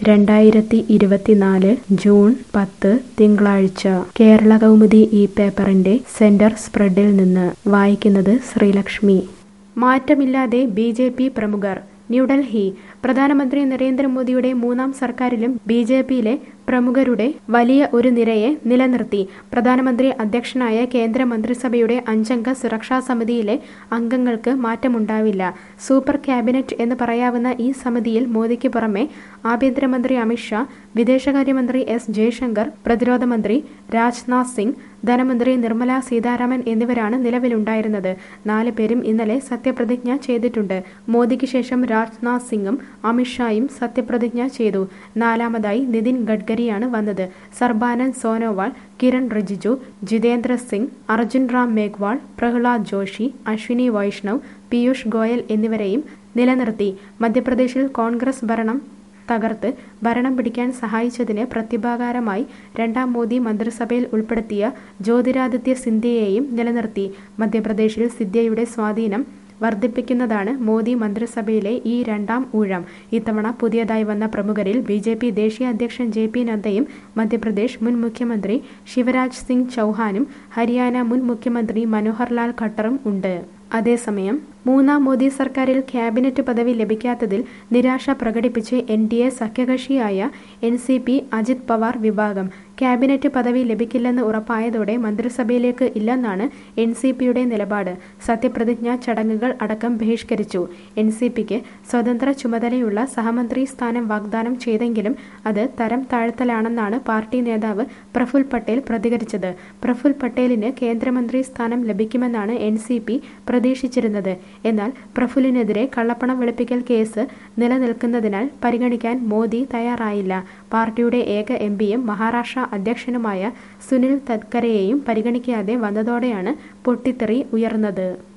രണ്ടായിരത്തി ഇരുപത്തിനാല് ജൂൺ പത്ത് തിങ്കളാഴ്ച കേരള കൗമുദി ഈ പേപ്പറിന്റെ സെന്റർ സ്പ്രെഡിൽ നിന്ന് വായിക്കുന്നത് ശ്രീലക്ഷ്മി മാറ്റമില്ലാതെ ബി ജെ പി പ്രമുഖർ ന്യൂഡൽഹി പ്രധാനമന്ത്രി നരേന്ദ്രമോദിയുടെ മൂന്നാം സർക്കാരിലും ബി ജെ പിയിലെ പ്രമുഖരുടെ വലിയ ഒരു നിരയെ നിലനിർത്തി പ്രധാനമന്ത്രി അധ്യക്ഷനായ കേന്ദ്ര മന്ത്രിസഭയുടെ അഞ്ചംഗ സുരക്ഷാ സമിതിയിലെ അംഗങ്ങൾക്ക് മാറ്റമുണ്ടാവില്ല സൂപ്പർ ക്യാബിനറ്റ് എന്ന് പറയാവുന്ന ഈ സമിതിയിൽ മോദിക്ക് പുറമെ ആഭ്യന്തരമന്ത്രി അമിത്ഷാ വിദേശകാര്യമന്ത്രി എസ് ജയശങ്കർ പ്രതിരോധ മന്ത്രി രാജ്നാഥ് സിംഗ് ധനമന്ത്രി നിർമ്മല സീതാരാമൻ എന്നിവരാണ് നിലവിലുണ്ടായിരുന്നത് നാല് പേരും ഇന്നലെ സത്യപ്രതിജ്ഞ ചെയ്തിട്ടുണ്ട് മോദിക്ക് ശേഷം രാജ്നാഥ് സിംഗും അമിത്ഷായും സത്യപ്രതിജ്ഞ ചെയ്തു നാലാമതായി നിതിൻ ഗഡ്കരിയാണ് വന്നത് സർബാനന്ദ് സോനോവാൾ കിരൺ റിജിജു ജിതേന്ദ്ര സിംഗ് അർജുൻ റാം മേഘ്വാൾ പ്രഹ്ലാദ് ജോഷി അശ്വിനി വൈഷ്ണവ് പീയൂഷ് ഗോയൽ എന്നിവരെയും നിലനിർത്തി മധ്യപ്രദേശിൽ കോൺഗ്രസ് ഭരണം തകർത്ത് ഭരണം പിടിക്കാൻ സഹായിച്ചതിന് പ്രത്യുപകാരമായി രണ്ടാം മോദി മന്ത്രിസഭയിൽ ഉൾപ്പെടുത്തിയ ജ്യോതിരാദിത്യ സിന്ധ്യയെയും നിലനിർത്തി മധ്യപ്രദേശിൽ സിന്ധ്യയുടെ സ്വാധീനം വർദ്ധിപ്പിക്കുന്നതാണ് മോദി മന്ത്രിസഭയിലെ ഈ രണ്ടാം ഊഴം ഇത്തവണ പുതിയതായി വന്ന പ്രമുഖരിൽ ബി ജെ പി ദേശീയ അധ്യക്ഷൻ ജെ പി നദ്ദയും മധ്യപ്രദേശ് മുൻ മുഖ്യമന്ത്രി ശിവരാജ് സിംഗ് ചൗഹാനും ഹരിയാന മുൻ മുഖ്യമന്ത്രി മനോഹർ ലാൽ ഖട്ടറും ഉണ്ട് അതേസമയം മൂന്നാം മോദി സർക്കാരിൽ ക്യാബിനറ്റ് പദവി ലഭിക്കാത്തതിൽ നിരാശ പ്രകടിപ്പിച്ച് എൻ ഡി എ സഖ്യകക്ഷിയായ N C P Ajit Pawar വിഭാഗം ക്യാബിനറ്റ് പദവി ലഭിക്കില്ലെന്ന് ഉറപ്പായതോടെ മന്ത്രിസഭയിലേക്ക് ഇല്ലെന്നാണ് എൻ സി പിയുടെ നിലപാട് സത്യപ്രതിജ്ഞാ ചടങ്ങുകൾ അടക്കം ബഹിഷ്കരിച്ചു എൻ സി പിക്ക് സ്വതന്ത്ര ചുമതലയുള്ള സഹമന്ത്രി സ്ഥാനം വാഗ്ദാനം ചെയ്തെങ്കിലും അത് തരം താഴ്ത്തലാണെന്നാണ് പാർട്ടി നേതാവ് പ്രഫുൽ പട്ടേൽ പ്രതികരിച്ചത് പ്രഫുൽ പട്ടേലിന് കേന്ദ്രമന്ത്രി സ്ഥാനം ലഭിക്കുമെന്നാണ് എൻ സി പി പ്രതീക്ഷിച്ചിരുന്നത് എന്നാൽ പ്രഫുലിനെതിരെ കള്ളപ്പണം വെളുപ്പിക്കൽ കേസ് നിലനിൽക്കുന്നതിനാൽ പരിഗണിക്കാൻ മോദി തയ്യാറായില്ല പാർട്ടിയുടെ ഏക എം പിയും മഹാരാഷ്ട്ര അധ്യക്ഷനുമായ സുനിൽ തത്കരെയെയും പരിഗണിക്കാതെ വന്നതോടെയാണ് പൊട്ടിത്തെറി ഉയർന്നത്